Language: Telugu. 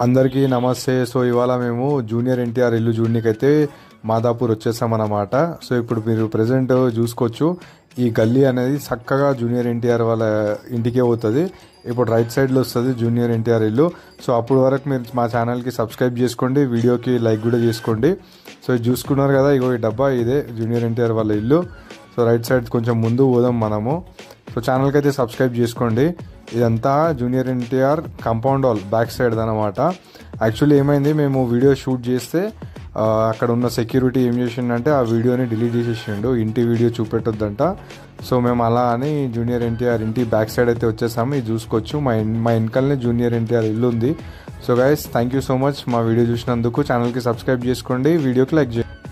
అందరికీ నమస్తే సో ఇవాళ మేము జూనియర్ ఎన్టీఆర్ ఇల్లు చూడనీకైతే మాదాపూర్ వచ్చేసామన్నమాట సో ఇప్పుడు మీరు ప్రజెంట్ చూసుకోవచ్చు ఈ గల్లీ అనేది చక్కగా జూనియర్ ఎన్టీఆర్ వాళ్ళ ఇంటికే పోతుంది ఇప్పుడు రైట్ సైడ్లో వస్తుంది జూనియర్ ఎన్టీఆర్ ఇల్లు సో అప్పుడు వరకు మీరు మా ఛానల్కి సబ్స్క్రైబ్ చేసుకోండి వీడియోకి లైక్ కూడా చేసుకోండి సో ఇది చూసుకున్నారు కదా ఇగో ఈ డబ్బా ఇదే జూనియర్ ఎన్టీఆర్ వాళ్ళ ఇల్లు సో రైట్ సైడ్ కొంచెం ముందు పోదాం మనము సో ఛానల్కి అయితే సబ్స్క్రైబ్ చేసుకోండి ఇదంతా junior NTR compound wall back side అనమాట యాక్చువల్లీ ఏమైంది మేము వీడియో షూట్ చేస్తే ఆ, అక్కడ ఉన్న సెక్యూరిటీ ఏం చేసిండంటే ఆ వీడియోని డిలీట్ చేసేసిండు ఇంటి వీడియో చూపెట్టొద్దంట సో మేము అలా అని జూనియర్ ఎన్టీఆర్ ఇంటి బ్యాక్ సైడ్ అయితే వచ్చేసాము ఇది చూసుకోవచ్చు మా ఇన్ మా వెనకాలనే జూనియర్ ఎన్టీఆర్ ఇల్లు ఉంది so guys thank you so much మా వీడియో చూసినందుకు ఛానల్కి సబ్స్క్రైబ్ చేసుకోండి వీడియోకి లైక్ చేయండి